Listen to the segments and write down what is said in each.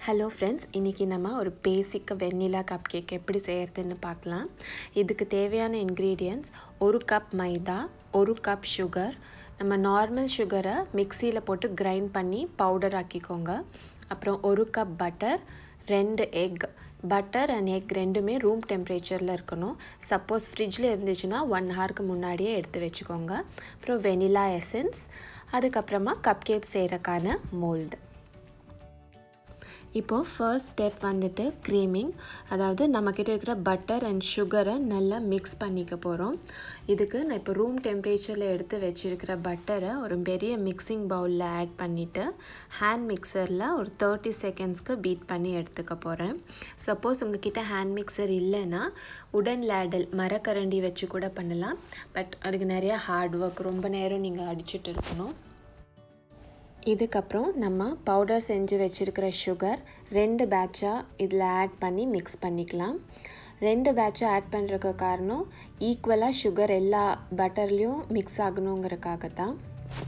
hello friends இன்றைக்கி நம்ம ஒரு பேசிக் வெண்ணிலா கப் கேக் எப்படி செய்கிறதுன்னு பார்க்கலாம் இதுக்கு தேவையான இன்க்ரீடியன்ட்ஸ் ஒரு கப் மைதா ஒரு கப் சுகர் நம்ம நார்மல் சுகரை மிக்சியில் போட்டு கிரைண்ட் பண்ணி பவுடர் ஆக்கிக்கோங்க அப்புறம் ஒரு கப் பட்டர் ரெண்டு egg butter and egg room ரூம் டெம்பரேச்சரில் இருக்கணும் சப்போஸ் ஃப்ரிட்ஜில் இருந்துச்சுன்னா ஒன் ஹவருக்கு முன்னாடியே எடுத்து வச்சுக்கோங்க அப்புறம் வெனிலா எசன்ஸ் அதுக்கப்புறமா கப் கேக் செய்கிறக்கான மோல்டு இப்போது ஃபர்ஸ்ட் ஸ்டெப் வந்துட்டு க்ரீமிங் அதாவது நம்மக்கிட்ட இருக்கிற பட்டர் அண்ட் சுகரை நல்லா மிக்ஸ் பண்ணிக்க போகிறோம் இதுக்கு நான் இப்போ ரூம் டெம்பரேச்சரில் எடுத்து வச்சுருக்கிற பட்டரை ஒரு பெரிய மிக்சிங் பவுலில் ஆட் பண்ணிவிட்டு ஹேண்ட் மிக்சரில் ஒரு தேர்ட்டி செகண்ட்ஸ்க்கு பீட் பண்ணி எடுத்துக்க போகிறேன் சப்போஸ் உங்ககிட்ட ஹேண்ட் மிக்சர் இல்லைன்னா உடன் லேடல் மரக்கரண்டி வச்சு கூட பண்ணலாம் பட் அதுக்கு நிறையா ஹார்ட் ஒர்க் ரொம்ப நேரம் நீங்கள் அடிச்சுட்டு இருக்கணும் இதுக்கப்புறம் நம்ம பவுடர் செஞ்சு வச்சுருக்கிற சுகர் ரெண்டு பேட்சாக இதில் ஆட் பண்ணி மிக்ஸ் பண்ணிக்கலாம் ரெண்டு பேட்சாக ஆட் பண்ணுறதுக்கு காரணம் ஈக்குவலாக சுகர் எல்லா பட்டர்லேயும் மிக்ஸ் ஆகணுங்கிறக்காக தான்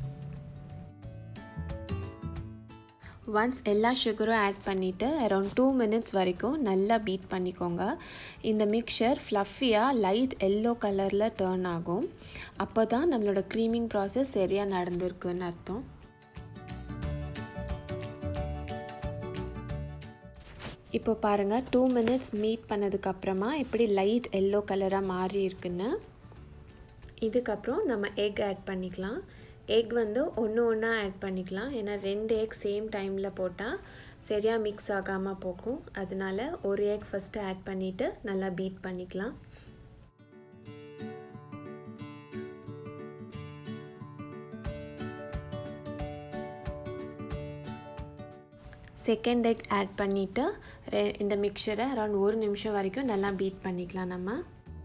ஒன்ஸ் எல்லா சுகரும் ஆட் பண்ணிவிட்டு அரௌண்ட் டூ மினிட்ஸ் வரைக்கும் நல்லா பீட் பண்ணிக்கோங்க இந்த மிக்சர் ஃப்ளஃபியாக லைட் எல்லோ கலரில் டேர்ன் ஆகும் அப்போ தான் நம்மளோட க்ரீமிங் ப்ராசஸ் சரியாக நடந்திருக்குன்னு அர்த்தம் இப்போ பாருங்கள் டூ மினிட்ஸ் மீட் பண்ணதுக்கப்புறமா எப்படி லைட் எல்லோ கலராக மாறி இருக்குன்னு இதுக்கப்புறம் நம்ம எக் ஆட் பண்ணிக்கலாம் எக் வந்து ஒன்று ஒன்றா ஆட் பண்ணிக்கலாம் ஏன்னா ரெண்டு எக் சேம் டைமில் போட்டால் சரியாக மிக்ஸ் ஆகாமல் போகும் அதனால ஒரு எக் ஃபஸ்ட்டு ஆட் பண்ணிவிட்டு நல்லா பீட் பண்ணிக்கலாம் செகண்ட் எக் ஆட் பண்ணிவிட்டு ரெ இந்த மிக்சரை அரௌண்ட் ஒரு நிமிஷம் வரைக்கும் நல்லா பீட் பண்ணிக்கலாம் நம்ம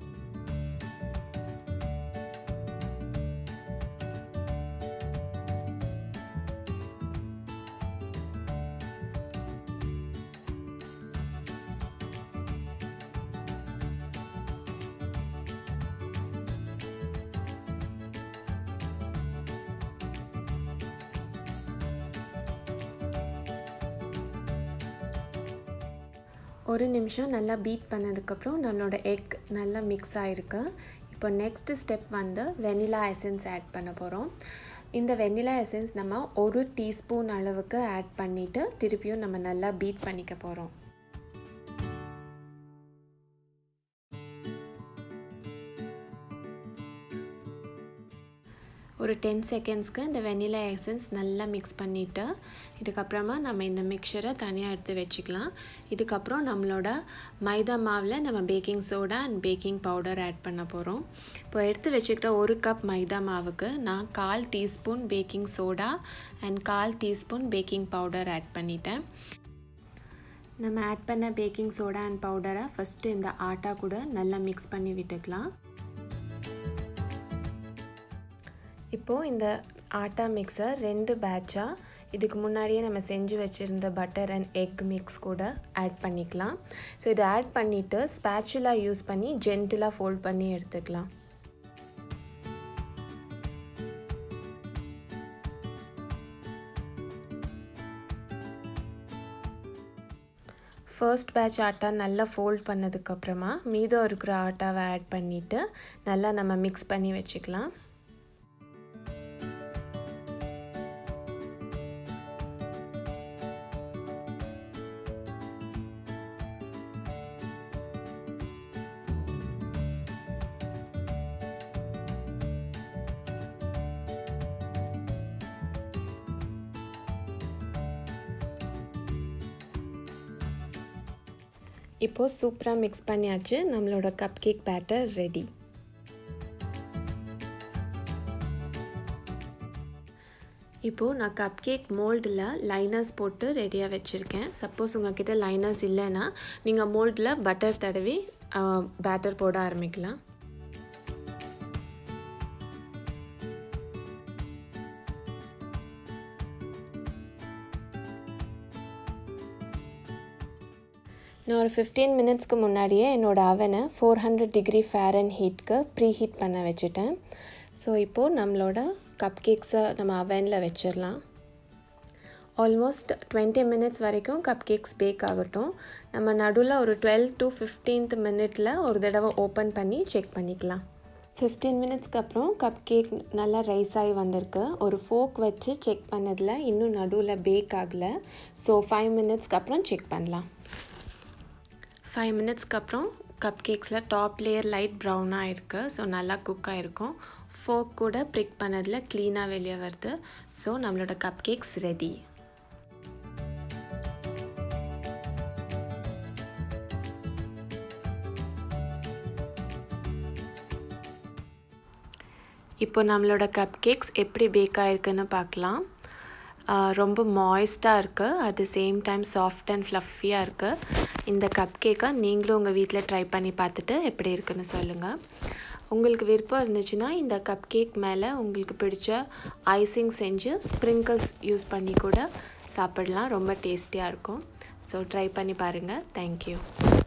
ஒரு நிமிஷம் நல்லா பீட் பண்ணதுக்கப்புறம் நம்மளோட எக் நல்லா மிக்ஸ் ஆகிருக்கு இப்போ நெக்ஸ்ட் ஸ்டெப் வந்து வெனிலா எசன்ஸ் ஆட் பண்ண போகிறோம் இந்த வெனிலா எசன்ஸ் நம்ம ஒரு டீஸ்பூன் அளவுக்கு ஆட் பண்ணிவிட்டு திருப்பியும் நம்ம நல்லா பீட் பண்ணிக்க போகிறோம் ஒரு டென் செகண்ட்ஸ்க்கு இந்த வெனிலா எசன்ஸ் நல்லா மிக்ஸ் பண்ணிவிட்டு இதுக்கப்புறமா நம்ம இந்த மிக்சரை தனியாக எடுத்து வச்சுக்கலாம் இதுக்கப்புறம் நம்மளோட மைதா மாவில் நம்ம baking soda and baking powder add பண்ண போகிறோம் இப்போ எடுத்து வச்சுக்கிற ஒரு கப் மைதா மாவுக்கு நான் கால் டீஸ்பூன் பேக்கிங் சோடா அண்ட் கால் டீஸ்பூன் பேக்கிங் பவுடர் ஆட் பண்ணிட்டேன் நம்ம ஆட் பண்ண பேக்கிங் சோடா அண்ட் பவுடரை ஃபஸ்ட்டு இந்த ஆட்டா கூட நல்லா மிக்ஸ் பண்ணி விட்டுக்கலாம் இப்போது இந்த ஆட்டா மிக்ஸர் ரெண்டு பேட்சாக இதுக்கு முன்னாடியே நம்ம செஞ்சு வச்சுருந்த பட்டர் அண்ட் எக் மிக்ஸ் கூட ஆட் பண்ணிக்கலாம் ஸோ இதை ஆட் பண்ணிவிட்டு ஸ்பேச்சுலாக யூஸ் பண்ணி ஜென்டிலாக ஃபோல்ட் பண்ணி எடுத்துக்கலாம் ஃபர்ஸ்ட் பேட்ச் ஆட்டா நல்லா ஃபோல்ட் பண்ணதுக்கப்புறமா மீதம் இருக்கிற ஆட்டாவை ஆட் பண்ணிவிட்டு நல்லா நம்ம மிக்ஸ் பண்ணி வச்சுக்கலாம் இப்போது சூப்பராக மிக்ஸ் பண்ணியாச்சு நம்மளோட கப் கேக் பேட்டர் ரெடி இப்போது நான் கப் கேக் மோல்டில் லைனர்ஸ் போட்டு ரெடியாக வச்சுருக்கேன் சப்போஸ் உங்கள்கிட்ட லைனர்ஸ் இல்லைன்னா நீங்கள் மோல்டில் பட்டர் தடவி பேட்டர் போட ஆரம்பிக்கலாம் நான் ஒரு ஃபிஃப்டீன் மினிட்ஸ்க்கு முன்னாடியே என்னோடய அவனை ஃபோர் ஹண்ட்ரட் டிகிரி ஃபேரன் ஹீட்க்கு ப்ரீ ஹீட் பண்ண வச்சுட்டேன் ஸோ இப்போது நம்மளோட கப் கேக்ஸை நம்ம அவனில் வச்சிடலாம் ஆல்மோஸ்ட் டுவெண்ட்டி மினிட்ஸ் வரைக்கும் கப் கேக்ஸ் பேக் ஆகட்டும் நம்ம நடுவில் ஒரு டுவெல் டு ஃபிஃப்டீன்த் மினிட்டில் ஒரு தடவை ஓப்பன் பண்ணி செக் பண்ணிக்கலாம் ஃபிஃப்டீன் மினிட்ஸ்க்கு அப்புறம் கப் கேக் நல்லா ரைஸ் ஆகி வந்திருக்கு ஒரு ஃபோக் வச்சு செக் பண்ணதில் இன்னும் நடுவில் பேக் ஆகலை ஸோ ஃபைவ் மினிட்ஸ்க்கு அப்புறம் செக் பண்ணலாம் ஃபைவ் மினிட்ஸ்க்கு அப்புறம் கப் கேக்ஸில் டாப் லேயர் லைட் ப்ரௌனாக இருக்குது ஸோ நல்லா குக் ஆகிருக்கும் ஃபோக் கூட ப்ரிக் பண்ணதில் க்ளீனாக வெளியே வருது ஸோ நம்மளோட கப் கேக்ஸ் ரெடி இப்போ நம்மளோட கப் கேக்ஸ் எப்படி பேக் ஆகிருக்குன்னு பார்க்கலாம் ரொம்ப மாய்ஸ்டாக இருக்குது at same time soft and ஃப்ளஃபியாக இருக்குது இந்த கப் கேக்கை நீங்களும் உங்கள் வீட்டில் ட்ரை பண்ணி பார்த்துட்டு எப்படி இருக்குன்னு சொல்லுங்கள் உங்களுக்கு விருப்பம் இருந்துச்சுன்னா இந்த கப் கேக் மேலே உங்களுக்கு பிடிச்ச ஐசிங் செஞ்சு ஸ்ப்ரிங்கிள்ஸ் யூஸ் பண்ணி கூட சாப்பிடலாம் ரொம்ப டேஸ்டியாக இருக்கும் ஸோ ட்ரை பண்ணி பாருங்கள் தேங்க்யூ